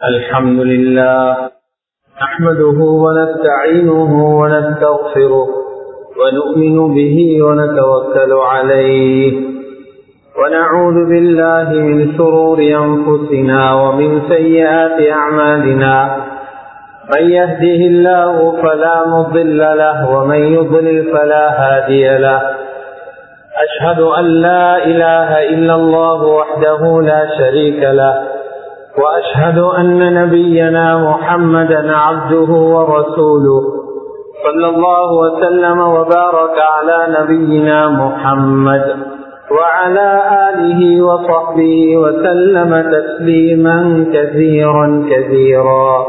الحمد لله نحمده ونستعينه ونستغفره ونؤمن به ونتوكل عليه ونعوذ بالله من شرور أنفسنا ومن سيئات أعمالنا من يهده الله فلا مضل له ومن يضلل فلا هادي له أشهد أن لا إله إلا الله وحده لا شريك له وأشهد أن نبينا محمدا عبده ورسوله صلى الله وسلم وبارك على نبينا محمد وعلى آله وصحبه وسلم تسليما كثيرا كثيرا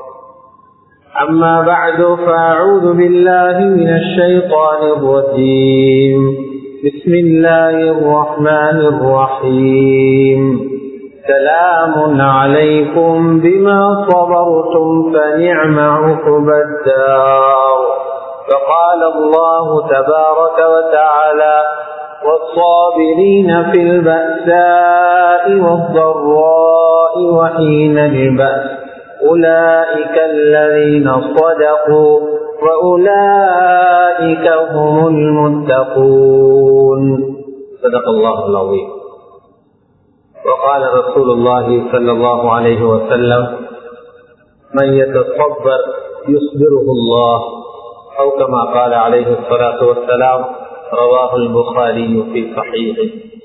أما بعد فأعوذ بالله من الشيطان الرجيم بسم الله الرحمن الرحيم سلام عليكم بما صبرتم فنعم عقب الدار فقال الله تبارك وتعالى والصابرين في البأساء والضراء وحين البأس أولئك الذين صدقوا وأولئك هم المتقون صدق الله العظيم وقال رسول الله صلى الله عليه وسلم من يتصبر يصبره الله أو كما قال عليه الصلاة والسلام رواه البخاري في صحيحه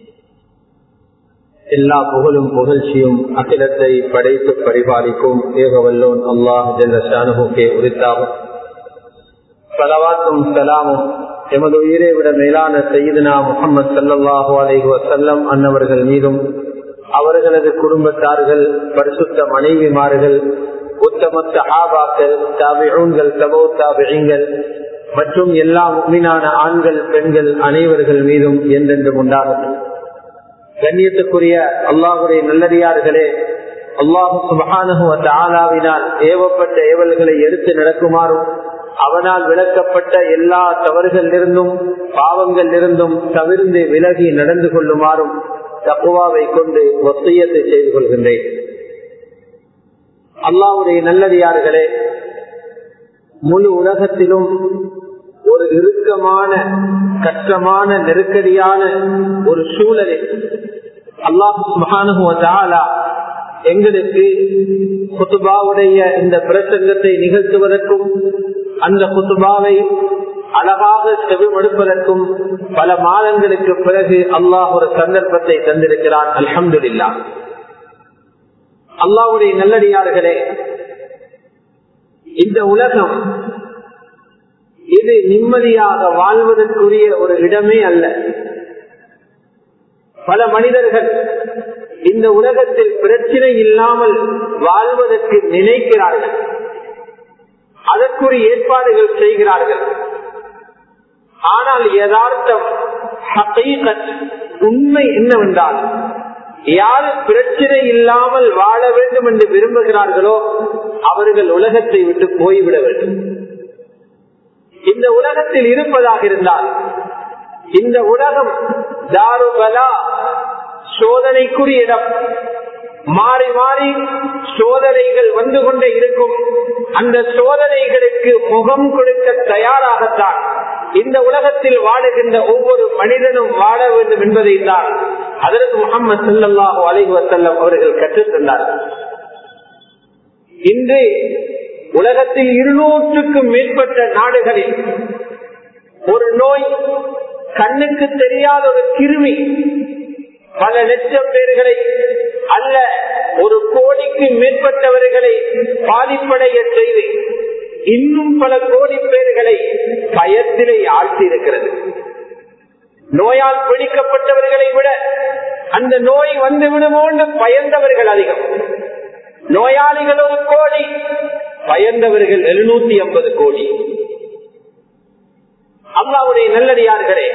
எல்லா புகழும் புகழ்ச்சியும் அகிலத்தை படைத்து பரிபாலிக்கும் ஏகவல்லோன் அல்லாஹ் ஜல்லஷானுகே உரித்தாகும் சலவாத்தும் சலாமும் எமது உயிரை விட மேலான செய்தினா முகமது சல்லாஹூ அலைஹி வசல்லம் அன்னவர்கள் மீதும் அவர்களது குடும்பத்தார்கள் பரிசுத்த மனைவிமார்கள் உத்தம சஹாபாக்கள் தாபிஊன்கள் தபோ தாபிகள் மற்றும் எல்லா உண்மையான ஆண்கள் பெண்கள் அனைவர்கள் மீதும் என்றென்றும் உண்டாகும் கண்ணியத்துக்குரிய அல்லாஹுடைய நல்லடியார்களே அல்லாஹு சுபகானுவத்த ஆலாவினால் ஏவப்பட்ட ஏவல்களை எடுத்து நடக்குமாறும் அவனால் விளக்கப்பட்ட எல்லா தவறுகளிலிருந்தும் பாவங்களிலிருந்தும் தவிர்ந்து விலகி நடந்து கொள்ளுமாறும் தப்புவாவை கொண்டு ஒத்தையத்தை செய்து கொள்கின்றேன் அல்லாவுடைய நல்லடியார்களே முழு உலகத்திலும் ஒரு இறுக்கமான கஷ்டமான நெருக்கடியான ஒரு சூழலில் அல்லாஹு மகானுவதாலா எங்களுக்கு குத்துபாவுடைய இந்த பிரசங்கத்தை நிகழ்த்துவதற்கும் அந்த குத்துபாவை அழகாக செவிமடுப்பதற்கும் பல மாதங்களுக்கு பிறகு அல்லாஹ் ஒரு சந்தர்ப்பத்தை தந்திருக்கிறான் அலமதுல்லா அல்லாவுடைய நல்லடியார்களே இந்த உலகம் இது நிம்மதியாக வாழ்வதற்குரிய ஒரு இடமே அல்ல பல மனிதர்கள் இந்த உலகத்தில் பிரச்சனை இல்லாமல் வாழ்வதற்கு நினைக்கிறார்கள் அதற்குரிய ஏற்பாடுகள் செய்கிறார்கள் ஆனால் யதார்த்தம் உண்மை என்னவென்றால் யார் பிரச்சனை இல்லாமல் வாழ வேண்டும் என்று விரும்புகிறார்களோ அவர்கள் உலகத்தை விட்டு போய்விட வேண்டும் இந்த உலகத்தில் இருப்பதாக இருந்தால் இந்த உலகம் தாருபலா சோதனைக்குரிய இடம் மாறி மாறி சோதனைகள் வந்து கொண்டே இருக்கும் அந்த சோதனைகளுக்கு முகம் கொடுக்க தயாராகத்தான் இந்த உலகத்தில் வாழுகின்ற ஒவ்வொரு மனிதனும் வாழ வேண்டும் என்பதை தான் அதற்கு முகமது சல்லாஹூ அலைஹி வசல்லம் அவர்கள் கற்றுத்தந்தார்கள் இன்று உலகத்தில் இருநூற்றுக்கும் மேற்பட்ட நாடுகளில் ஒரு நோய் கண்ணுக்கு தெரியாத ஒரு கிருமி பல லட்சம் பேர்களை அல்ல ஒரு கோடிக்கு மேற்பட்டவர்களை பாதிப்படைய செய்து இன்னும் பல கோடி பேர்களை பயத்திலே ஆழ்த்தி இருக்கிறது நோயால் பிடிக்கப்பட்டவர்களை விட அந்த நோய் வந்து விடுமோண்டு பயந்தவர்கள் அதிகம் நோயாளிகள் ஒரு கோடி பயந்தவர்கள் எழுநூத்தி ஐம்பது கோடி அல்லாவுடைய நல்லடியார்களே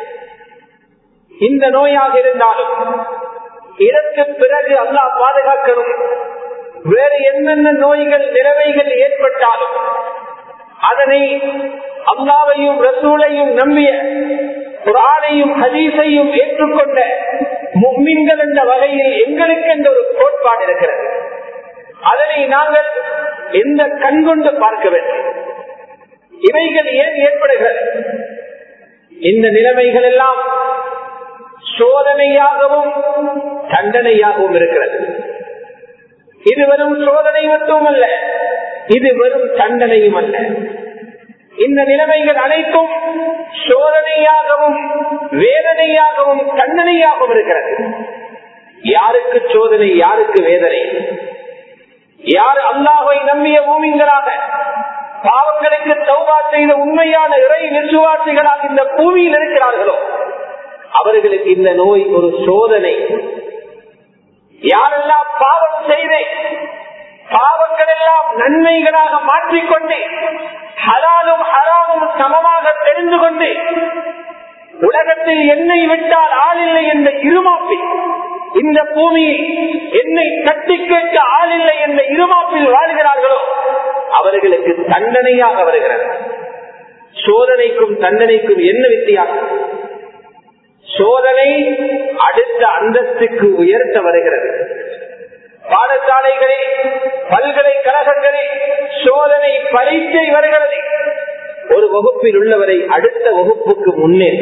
இந்த நோயாக இருந்தாலும் இதற்கு பிறகு அல்லா பாதுகாக்கணும் வேறு என்னென்ன நோய்கள் நிறவைகள் ஏற்பட்டாலும் அதனை அல்லாவையும் ரசூலையும் நம்பிய குரானையும் ஹதீஸையும் ஏற்றுக்கொண்ட முக்மின்கள் என்ற வகையில் எங்களுக்கு என்ற ஒரு கோட்பாடு இருக்கிறது அதை அதனை நாங்கள் எந்த கண்கொண்டு பார்க்க வேண்டும் இவைகள் ஏன் ஏற்படுகிறது இந்த நிலைமைகள் எல்லாம் சோதனையாகவும் தண்டனையாகவும் இருக்கிறது இது வெறும் சோதனை மட்டுமல்ல இது வெறும் தண்டனையும் அல்ல இந்த நிலைமைகள் அனைத்தும் சோதனையாகவும் வேதனையாகவும் தண்டனையாகவும் இருக்கிறது யாருக்கு சோதனை யாருக்கு வேதனை யார் அல்லாஹை நம்பிய பூமிங்களாக பாவங்களுக்கு தௌபா செய்த உண்மையான இறை விசுவாசிகளாக இந்த பூமியில் இருக்கிறார்களோ அவர்களுக்கு இந்த நோய் ஒரு சோதனை யாரெல்லாம் பாவம் செய்து பாவங்கள் எல்லாம் நன்மைகளாக மாற்றிக்கொண்டு ஹலாலும் ஹராமும் சமமாக தெரிந்து கொண்டு உலகத்தில் என்னை விட்டால் ஆள் இல்லை என்ற இருமாப்பில் இந்த பூமியில் என்னை தட்டி கேட்க ஆள் இல்லை என்ற இருமாப்பில் வாழ்கிறார்களோ அவர்களுக்கு தண்டனையாக வருகிறது சோதனைக்கும் தண்டனைக்கும் என்ன வித்தியாசம் சோதனை அடுத்த அந்தஸ்துக்கு உயர்த்த வருகிறது பாடசாலைகளில் பல்கலைக்கழகங்களில் சோதனை பரீட்சை வருகிறது ஒரு வகுப்பில் உள்ளவரை அடுத்த வகுப்புக்கு முன்னேற்ற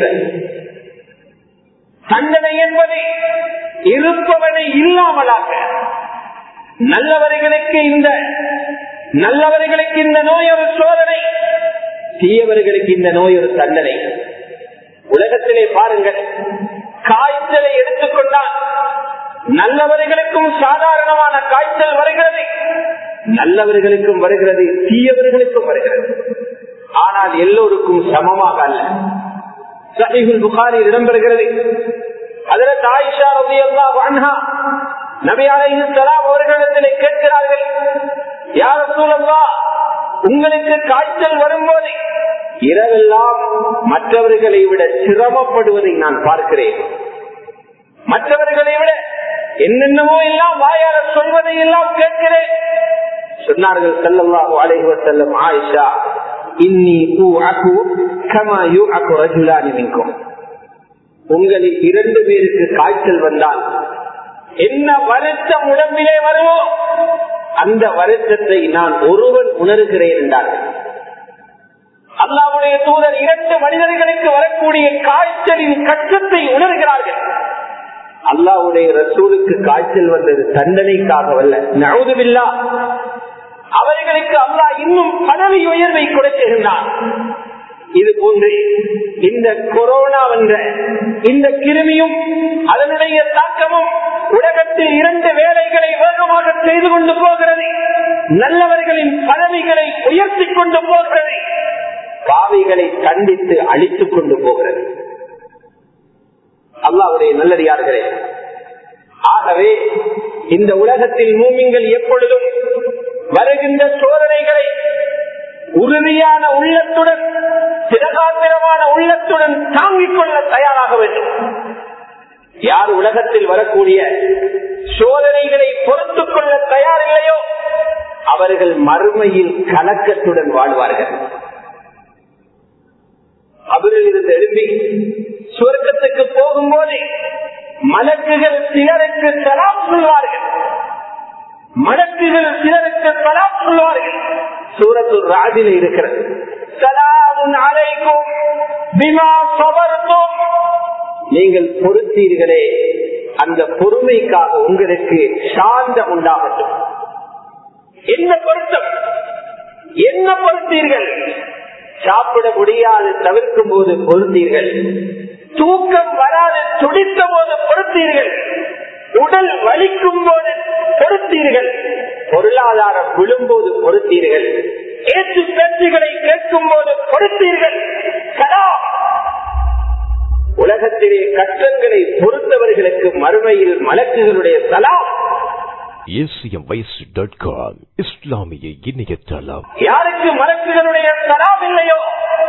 தண்டனை என்பது இருப்பவனை இல்லாமலாக நல்லவர்களுக்கு இந்த நல்லவர்களுக்கு இந்த நோய் ஒரு சோதனை தீயவர்களுக்கு இந்த நோய் ஒரு தண்டனை உலகத்திலே பாருங்கள் காய்ச்சலை எடுத்துக்கொண்டால் நல்லவர்களுக்கும் சாதாரணமான காய்ச்சல் வருகிறது நல்லவர்களுக்கும் வருகிறது தீயவர்களுக்கும் வருகிறது ஆனால் எல்லோருக்கும் சமமாக அல்ல சஹீஹுல் புகாரில் இடம்பெறுகிறது அதில் ஆயிஷா ரவி அல்லா வான்ஹா நபி அலைஹிஸ்ஸலாம் அவர்களிடத்திலே கேட்கிறார்கள் யார் சூழல்லா உங்களுக்கு காய்ச்சல் வரும்போது இரவெல்லாம் மற்றவர்களை விட சிரமப்படுவதை நான் பார்க்கிறேன் மற்றவர்களை விட என்னென்னவோ எல்லாம் வாயார சொல்வதை எல்லாம் கேட்கிறேன் சொன்னார்கள் செல்லல்லாஹு அலைஹி வஸல்லம் ஆயிஷா இன்னி ஊஅகு கமா யூஅகு ரஜுலானி மின்கும் உங்களில் இரண்டு பேருக்கு காய்ச்சல் வந்தால் என்ன வருத்தம் உடம்பிலே வருமோ அந்த வருத்தத்தை நான் ஒருவன் உணர்கிறேன் என்றார்கள் அல்லாவுடைய தூதர் இரண்டு மனிதர்களுக்கு வரக்கூடிய காய்ச்சலின் கஷ்டத்தை உணர்கிறார்கள் அல்லாவுடைய ரசூலுக்கு காய்ச்சல் வந்தது தண்டனைக்காகவல்ல நழுதுவில்லா அவர்களுக்கு அல்லாஹ் இன்னும் பதவி உயர்வை கொடுக்கின்றான் இது போன்று இந்த கொரோனா என்ற இந்த கிருமியும் அதனுடைய தாக்கமும் உலகத்தில் இரண்டு வேலைகளை வேகமாக செய்து கொண்டு போகிறது நல்லவர்களின் பதவிகளை உயர்த்தி கொண்டு போகிறது பாவிகளை கண்டித்து அழித்துக் கொண்டு போகிறது அல்லாவுடைய நல்லடியார்களே ஆகவே இந்த உலகத்தில் மூமிங்கள் எப்பொழுதும் வருகின்ற சோதனைகளை உறுதியான உள்ளத்துடன் சிறகாத்திரமான உள்ளத்துடன் தாங்கிக் கொள்ள தயாராக வேண்டும் யார் உலகத்தில் வரக்கூடிய சோதனைகளை பொறுத்துக் கொள்ள தயாரில்லையோ அவர்கள் மறுமையில் கலக்கத்துடன் வாழ்வார்கள் அவரில் இருந்து எழும்பி சுவர்க்கத்துக்கு போகும்போது மலக்குகள் சிலருக்கு சலாம் சொல்வார்கள் மலக்குகள் சிலருக்கு சலாம் சொல்வார்கள் சூரத்து ராஜில இருக்கிறது சலாமுன் அலைக்கும் பிமா சபர்த்தும் நீங்கள் பொறுத்தீர்களே அந்த பொறுமைக்காக உங்களுக்கு சாந்தம் உண்டாகட்டும் என்ன பொருத்தம் என்ன பொறுத்தீர்கள் சாப்பிட முடியாது தவிர்க்கும் போது பொருத்தீர்கள் தூக்கம் வராது துடித்த போது பொருத்தீர்கள் உடல் வலிக்கும் போது பொருத்தீர்கள் பொருளாதாரம் விழும்போது பொருத்தீர்கள் ஏற்று பேச்சுகளை கேட்கும் போது பொருத்தீர்கள் சதா உலகத்திலே கஷ்டங்களை பொறுத்தவர்களுக்கு மறுமையில் மலக்குகளுடைய சலாம் இஸ்லாமிய இணையதளம் யாருக்கு மலக்குகளுடைய சலாம் இல்லையோ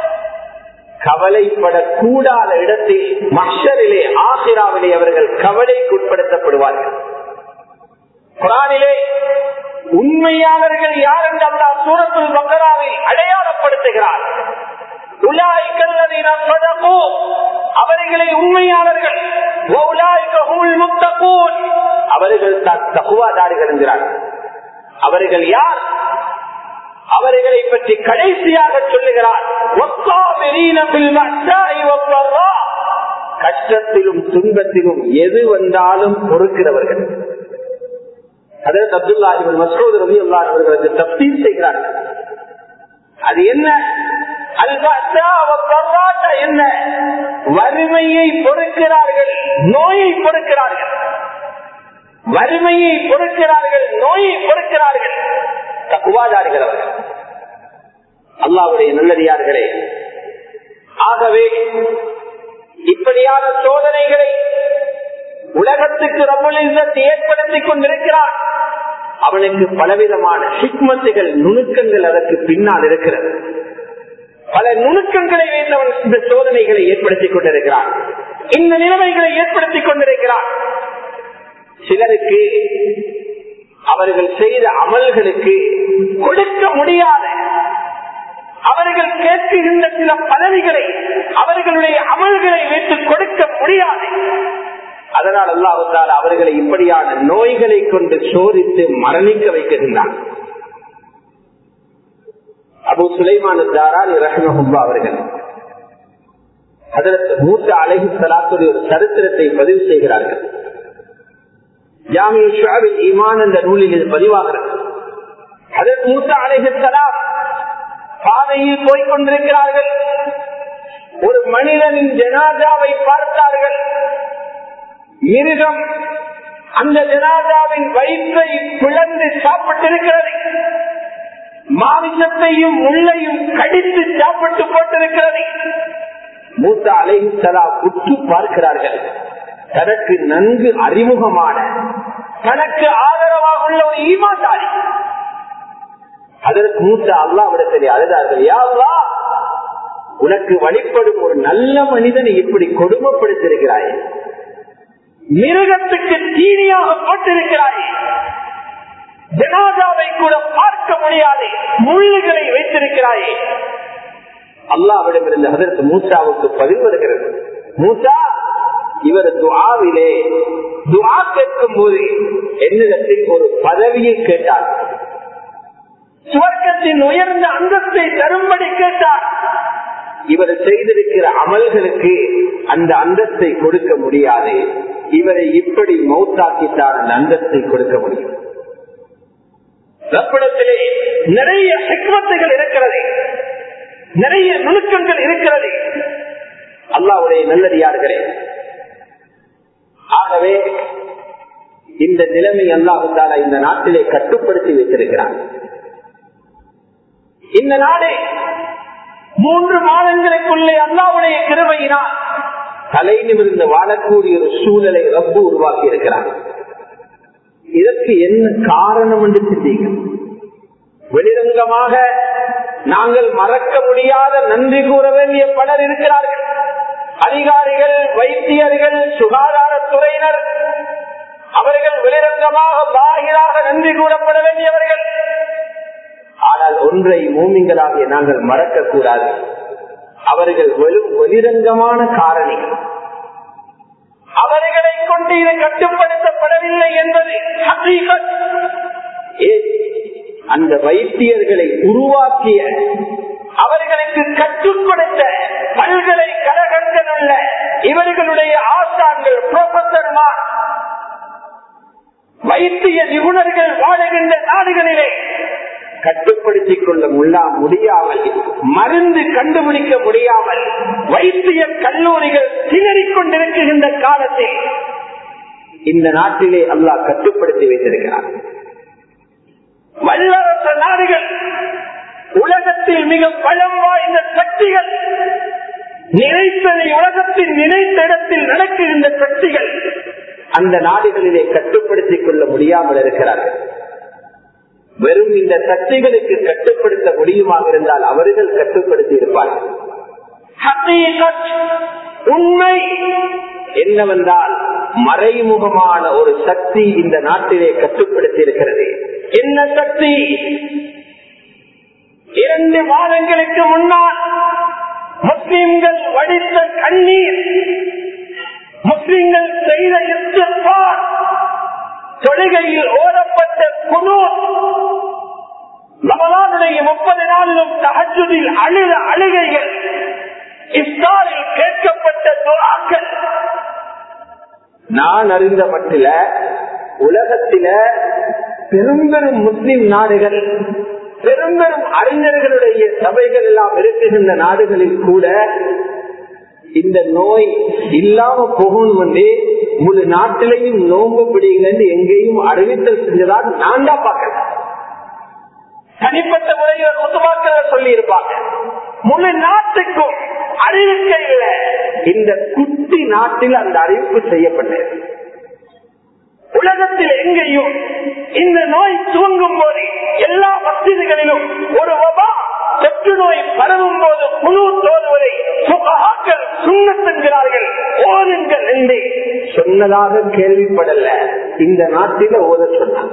கவலைப்படக்கூடாத இடத்தில் மஷரிலே ஆசிராவிலே அவர்கள் கவலைக்குட்படுத்தப்படுவார்கள் குரானிலே உண்மையாளர்கள் யார் என்று அல்லா சூரத்துல் பக்கராவில் அடையாளப்படுத்துகிறார் அவர்களை உண்மையாளர்கள் அவர்கள் தான் தகுவாதாரிகள் என்கிறார் அவர்கள் யார் அவர்களை பற்றி கடைசியாக சொல்லுகிறார் கஷ்டத்திலும் துன்பத்திலும் எது வந்தாலும் பொறுக்கிறவர்கள் அதற்கு அப்துல்லா இவன் மசோத் ரவி அல்லா அவர்களுக்கு தப்தீர் செய்கிறார்கள் அது என்ன என்ன வறுமையை பொறுக்கிறார்கள் நோயை பொறுக்கிறார்கள் வறுமையை பொறுக்கிறார்கள் நோயை பொறுக்கிறார்கள் தக்குவாதாரிகள் அவர்கள் அல்லாவுடைய நல்லடியார்களே ஆகவே இப்படியான சோதனைகளை உலகத்துக்கு ரபுலிசத்தை ஏற்படுத்திக் கொண்டிருக்கிறான் அவனுக்கு பலவிதமான சிக்மத்துகள் நுணுக்கங்கள் அதற்கு பின்னால் இருக்கிறது பல நுணுக்கங்களை வைத்தவன் இந்த சோதனைகளை ஏற்படுத்திக் கொண்டிருக்கிறான் இந்த நிலைமைகளை ஏற்படுத்திக் கொண்டிருக்கிறான் சிலருக்கு அவர்கள் செய்த அமல்களுக்கு கொடுக்க முடியாத அவர்கள் கேட்கின்ற சில பதவிகளை அவர்களுடைய அமல்களை வைத்து கொடுக்க முடியாது அதனால் அல்லாவிட்டால் அவர்களை இப்படியான நோய்களை கொண்டு சோதித்து மரணிக்க வைக்கின்றான் அபு சுலைமான தாரால் ரஹ்மஹுல்லா அவர்கள் அதற்கு மூத்த அழகி சலாத்துடைய ஒரு சரித்திரத்தை பதிவு செய்கிறார்கள் ஜாமிய ஷாவில் ஈமான் என்ற நூலில் இது பதிவாகிறது அதற்கு மூத்த அழகி சலாம் பாதையில் போய்கொண்டிருக்கிறார்கள் ஒரு மனிதனின் ஜனாதாவை பார்த்தார்கள் மிருகம் அந்த ஜனாதாவின் வயிற்றை பிளந்து சாப்பிட்டிருக்கிறது மாமிசத்தையும் முள்ளையும் கடித்து சாப்பிட்டு போட்டிருக்கிறது மூத்த அலைஹிசலா உற்று பார்க்கிறார்கள் தனக்கு நன்கு அறிமுகமான தனக்கு ஆதரவாக உள்ள ஒரு ஈமாதாரி அதற்கு மூத்த அல்லாவிடத்தில் அழுதார்கள் யா அல்லா உனக்கு வழிபடும் ஒரு நல்ல மனிதனை இப்படி கொடுமைப்படுத்திருக்கிறாய் மிருகத்துக்கு தீனியாக போட்டிருக்கிறாய் ஜனாதாவை கூட பார்க்க முடியாது முள்ளுகளை வைத்திருக்கிறாயே அல்லாவிடம் இருந்த அதற்கு மூசாவுக்கு பதிவு வருகிறது மூசா இவர் துஆவிலே துஆ கேட்கும் போது என்னிடத்தில் ஒரு பதவியை கேட்டார் சுவர்க்கத்தின் உயர்ந்த அந்தஸ்தை தரும்படி கேட்டார் இவர் செய்திருக்கிற அமல்களுக்கு அந்த அந்தஸ்தை கொடுக்க முடியாது இவரை இப்படி மௌத்தாக்கித்தான் அந்த அந்தஸ்தை கொடுக்க முடியும் ரப்பிடத்திலே நிறைய சிக்மத்துகள் இருக்கிறது நிறைய நுணுக்கங்கள் இருக்கிறது அல்லாவுடைய நல்லடியார்களே ஆகவே இந்த நிலைமை அல்லாஹால இந்த நாட்டிலே கட்டுப்படுத்தி வைத்திருக்கிறார் இந்த நாடு மூன்று மாதங்களுக்குள்ளே அல்லாவுடைய கிருமையினால் தலை நிமிர்ந்து வாழக்கூடிய ஒரு சூழலை ரப்பு உருவாக்கி இருக்கிறார் இதற்கு என்ன காரணம் என்று சிந்திங்க வெளிரங்கமாக நாங்கள் மறக்க முடியாத நன்றி கூற வேண்டிய பலர் இருக்கிறார்கள் அதிகாரிகள் வைத்தியர்கள் சுகாதாரத்துறையினர் அவர்கள் வெளிரங்கமாக பாகிராக நன்றி கூறப்பட வேண்டியவர்கள் ஆனால் ஒன்றை மூமிங்களாகிய நாங்கள் மறக்க கூடாது அவர்கள் வெறும் வெளிரங்கமான காரணிகள் அவர்களை கொண்டு இது கட்டுப்படுத்தப்படவில்லை என்பது அந்த வைத்தியர்களை உருவாக்கிய அவர்களுக்கு கற்றுக் கொடுத்த பல்கலைக்கழகங்கள் உள்ள இவர்களுடைய ஆசான்கள் புரொஃபசர்மார் வைத்திய நிபுணர்கள் வாழுகின்ற நாடுகளிலே கட்டுப்படுத்திக் கொள்ள முல்லா முடியாமல் மருந்து கண்டுபிடிக்க முடியாமல் வைத்திய கல்லூரிகள் திணறிக் கொண்டிருக்கின்ற காலத்தில் இந்த நாட்டிலே அல்லாஹ் கட்டுப்படுத்தி வைத்திருக்கிறார் வல்லரசு நாடுகள் உலகத்தில் மிக பலம் வாய்ந்த சக்திகள் நினைத்ததை உலகத்தின் நினைத்த இடத்தில் நடக்கின்ற சக்திகள் அந்த நாடுகளிலே கட்டுப்படுத்திக் கொள்ள முடியாமல் இருக்கிறார்கள் வெறும் இந்த சக்திகளுக்கு கட்டுப்படுத்த முடியுமாக இருந்தால் அவர்கள் கட்டுப்படுத்தி இருப்பார்கள் உண்மை என்னவென்றால் மறைமுகமான ஒரு சக்தி இந்த நாட்டிலே கட்டுப்படுத்தி இருக்கிறது என்ன சக்தி இரண்டு மாதங்களுக்கு முன்னால் முஸ்லிம்கள் வடித்த கண்ணீர் முஸ்லிம்கள் செய்த இஸ்திஃபார் தொழுகையில் ஓதப்பட்ட குழு ரமலானுடைய முப்பது நாளிலும் தகஜுதில் அழுத அழுகைகள் இஃப்தாரில் கேட்கப்பட்ட துவாக்கள் நான் அறிந்த மட்டில உலகத்தில பெரும்பெரும் முஸ்லிம் நாடுகள் பெரும்பெரும் அறிஞர்களுடைய சபைகள் எல்லாம் இருக்குகின்ற நாடுகளில் கூட இந்த நோய் இல்லாம போகணும் வந்து முழு நாட்டிலையும் நோம்பு பிடிங்கன்னு எங்கேயும் அறிவித்தல் செஞ்சதாக நான் தான் பார்க்கிறேன் தனிப்பட்ட முறையில் ஒத்துவாக்கள் சொல்லி இருப்பாங்க முழு நாட்டுக்கும் அறிவிக்கையில இந்த குட்டி நாட்டில் அந்த அறிவிப்பு செய்யப்பட்டது உலகத்தில் எங்கேயும் இந்த நோய் துவங்கும் போது எல்லா மசிதிகளிலும் ஒரு வபா தொற்று நோய் பரவும் போது குழு தோதுவதை சுகாக்கள் சுண்ணத்தென்கிறார்கள் ஓதுங்கள் என்று சொன்னதாக கேள்விப்படல இந்த நாட்டில ஓத சொன்னாங்க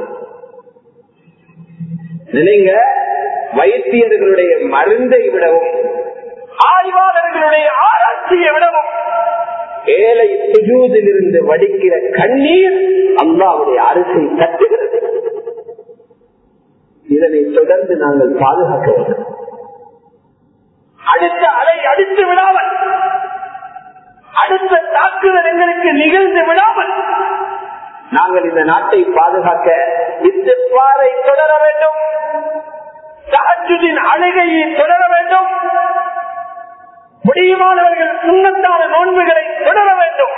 நினைங்க வைத்தியர்களுடைய மருந்தை விடவும் ஆய்வாளர்களுடைய ஆராய்ச்சியை விடவும் ஏழை சுஜூதில் இருந்து வடிக்கிற கண்ணீர் அல்லாவுடைய அரசை தட்டுகிறது இதனை தொடர்ந்து நாங்கள் பாதுகாக்க வேண்டும் அடுத்த அலை அடித்து விடாமல் அடுத்த தாக்குதல் எங்களுக்கு நிகழ்ந்து விடாமல் நாங்கள் இந்த நாட்டை பாதுகாக்க இத்திப்பாறை தொடர வேண்டும் சஹஜுதின் அழுகையை தொடர வேண்டும் முடியுமானவர்கள் சுண்ணத்தான நோன்புகளை தொடர வேண்டும்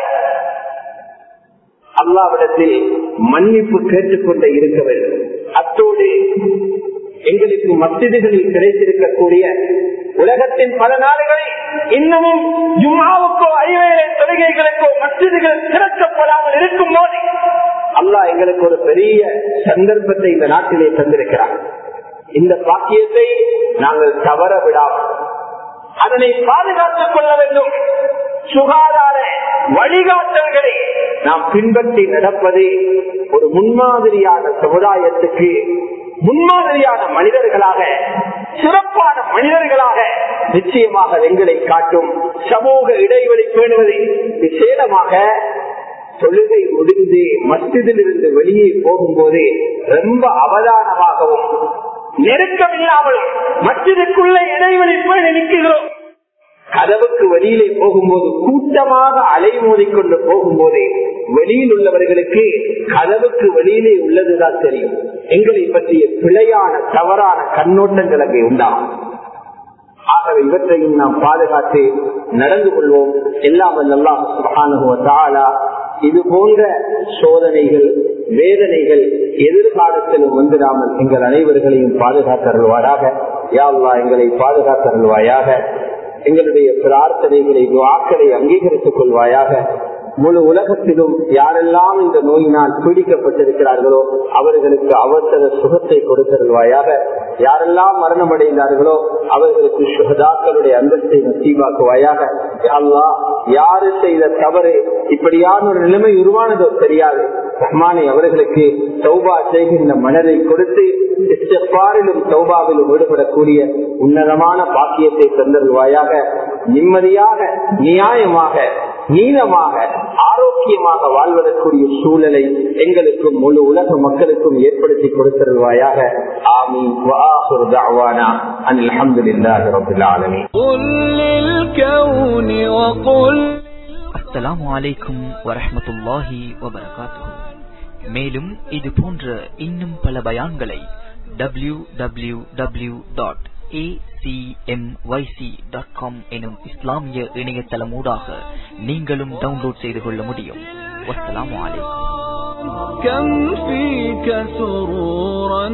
அல்லாவிடத்தில் மன்னிப்பு கேட்டுக்கொண்டே இருக்க வேண்டும் அத்தோடு எங்களுக்கு மசிதிகளில் கிடைத்திருக்கக்கூடிய உலகத்தின் பல நாடுகளில் இன்னமும் ஜும்மாவுக்கோ ஐவேளை தொழுகைகளுக்கோ மசிதிகள் திறக்கப்படாமல் இருக்கும் போது அல்லாஹ் எங்களுக்கு ஒரு பெரிய சந்தர்ப்பத்தை இந்த நாட்டிலே தந்திருக்கிறார் இந்த பாக்கியத்தை நாங்கள் தவற விடாமல் அதனை பாதுகாத்துக் கொள்ள வேண்டும் சுகாதார வழிகாட்டல்களை நாம் பின்பற்றி நடப்பது ஒரு முன்மாதிரியான சமுதாயத்துக்கு முன்மாதிரியான மனிதர்களாக சிறப்பான மனிதர்களாக நிச்சயமாக எங்களை காட்டும் சமூக இடைவெளி பேணுவது விசேடமாக தொழுகை முடிந்து மஸ்திதில் இருந்து வெளியே போகும்போது ரொம்ப அவதானமாகவும் நெருக்கம் இல்லாமலும் மற்றதுக்குள்ள இடைவெளி பேணி நிற்கிறோம் கதவுக்கு வெளியிலே போகும்போது கூட்டமாக அலைமோதிக்கொண்டு போகும்போது வெளியில் உள்ளவர்களுக்கு கதவுக்கு வெளியிலே உள்ளதுதான் தெரியும் எங்களை பற்றிய பிழையான தவறான கண்ணோட்டங்கள் அங்கே உண்டாகும் ஆகவே இவற்றையும் நாம் பாதுகாத்து நடந்து கொள்வோம் எல்லாம் எல்லாம் சுகானுகுவத்தாலா இது போன்ற சோதனைகள் வேதனைகள் எதிர்காலத்திலும் வந்துடாமல் எங்கள் அனைவர்களையும் பாதுகாத்தருள்வாயாக யாழ்லா எங்களை பாதுகாத்தருள்வாயாக எங்களுடைய பிரார்த்தனைகளை வாக்களை அங்கீகரித்துக் கொள்வாயாக முழு உலகத்திலும் யாரெல்லாம் இந்த நோயினால் பீடிக்கப்பட்டிருக்கிறார்களோ அவர்களுக்கு அவசர சுகத்தை கொடுத்தருள்வாயாக யாரெல்லாம் மரணம் அடைந்தார்களோ அவர்களுக்கு சுகதாக்களுடைய அந்தஸ்தை நசீவாக்குவாயாக அல்லா யாரு செய்த தவறு இப்படியான ஒரு நிலைமை உருவானதோ தெரியாது ரஹ்மானை அவர்களுக்கு சௌபா செய்கின்ற மனதை கொடுத்து இஸ்டப்பாரிலும் சௌபாவிலும் ஈடுபடக்கூடிய உன்னதமான பாக்கியத்தை தந்தருள்வாயாக நிம்மதியாக நியாயமாக நீளமாக ஆரோக்கியமாக வாழ்வதற்குரிய சூழலை எங்களுக்கும் முழு உலக மக்களுக்கும் ஏற்படுத்தி கொடுத்தருள்வாயாக ஆமீன் அஸ்லாம் வலைக்கும் வரமத்துல்லாஹி வபரகாத்து மேலும் இது போன்ற இன்னும் பல பயான்களை W W W dot acmyc.com எனும் இஸ்லாமிய இணையதளமூடாக நீங்களும் டவுன்லோட் செய்து கொள்ள முடியும் வஸ்ஸலாமு அலைக்கும் كم فيك سرورا